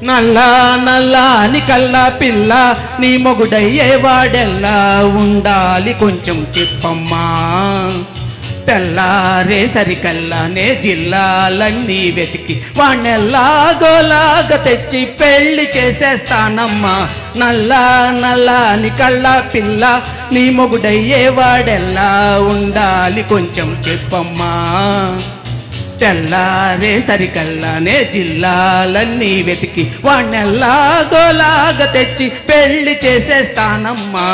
నల్లా నల్లా అని కల్లా పిల్ల నీ మొగుడయ్యే వాడెల్లా ఉండాలి కొంచెం చెప్పమ్మా తెల్లారే సరికల్లానే జిల్లాలన్నీ వెతికి వాణ్ణెల్లాగోలాగా తెచ్చి పెళ్లి చేసేస్తానమ్మా నల్లా నల్లా అని కల్లా పిల్ల నీ మొగుడయ్యే వాడెల్లా ఉండాలి కొంచెం చెప్పమ్మా తెల్లారే సరికల్లానే జిల్లాలన్నీ వెతికి వాణ్ణెల్లాగోలాగా తెచ్చి పెళ్లి చేసేస్తానమ్మా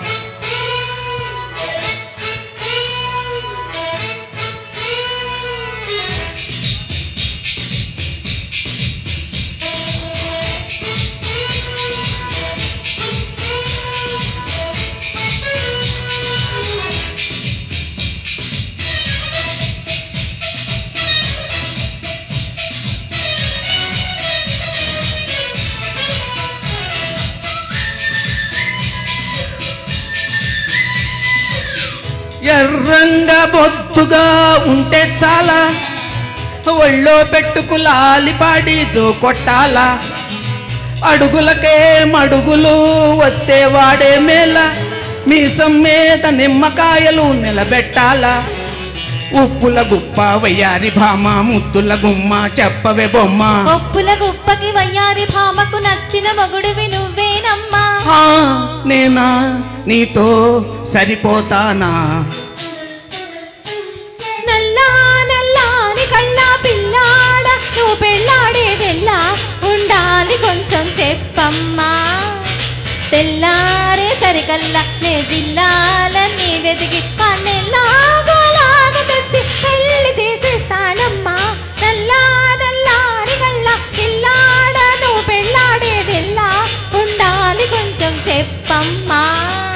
ఎర్రంగా బొద్దుగా ఉంటే చాలా ఒళ్ళో పెట్టుకు లాలిపాడి జో కొట్టాలా అడుగులకే మడుగులు వత్తే వాడే మేళ మీసం మీద నిమ్మకాయలు నిలబెట్టాలా ఉప్పుల గుప్ప వయ్యారి భామ ముద్దుల గుమ్మ చెప్పవే బొమ్మ ఒప్పుల గుప్పకి వయ్యారి భామకు నచ్చిన మొగుడివి నువ్వేనమ్మా ఆ, నేనా నీతో సరిపోతానా నల్లా నల్లాని కళ్ళా పిల్లాడ నువ్వు పెళ్ళాడేదెల్లా ఉండాలి కొంచెం చెప్పమ్మా తెల్లారే సరికల్లా నే జిల్లాలన్నీ వెతికి పన్నెల్లాగోలాగా తెచ్చి పెళ్లి చేసేస్తానమ్మా నల్లా నల్లాని కళ్ళా పిల్లాడ నువ్వు పెళ్ళాడేదెల్లా ఉండాలి కొంచెం చెప్పమ్మా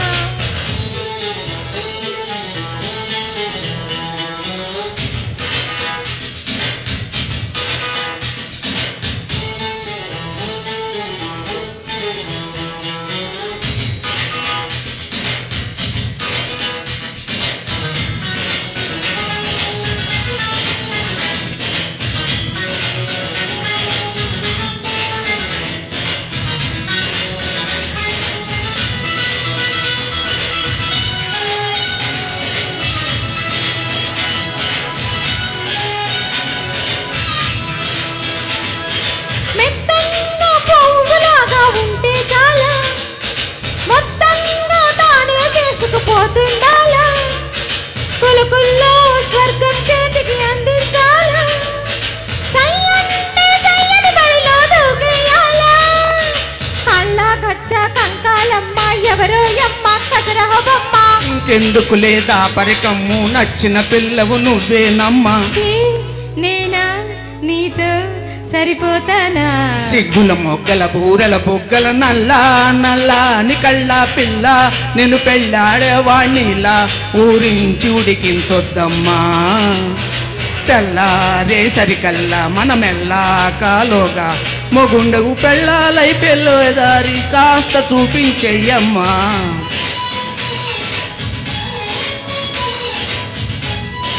మెత్తంగా పువ్వులాగా ఉంటే చాలా మొత్తంగా తానే చేసుకుపోతుండాలా కులుకుల్లో స్వర్గం చేతికి అందించాలా సై అంటే సయ్యని బడిలో దూకేయాలా కళ్ళ కచ్చ కంకాలమ్మ ఎవరో యమ్మ కజరహబమ్మ ఇంకెందుకు లేదా పరికమ్ము నచ్చిన పిల్లవు నువ్వేనమ్మా ఛీ, నేనా నీతో సరిపోతానా సిగ్గుల మొగ్గల బూరెల బొగ్గల నల్లా నల్లా అని కళ్ళా పిల్ల నేను పెళ్ళాడేవాణ్ణిలా ఊరించి ఉడికించొద్దమ్మా తెల్లారే సరికల్లా మనమెల్లా కాలోగా మొగుండవు పెళ్ళాలై పెళ్ళేదారి కాస్త చూపించెయ్యమ్మా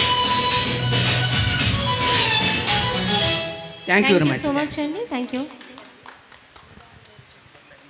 thank you very thank you much so much అండి థ్యాంక్ యూ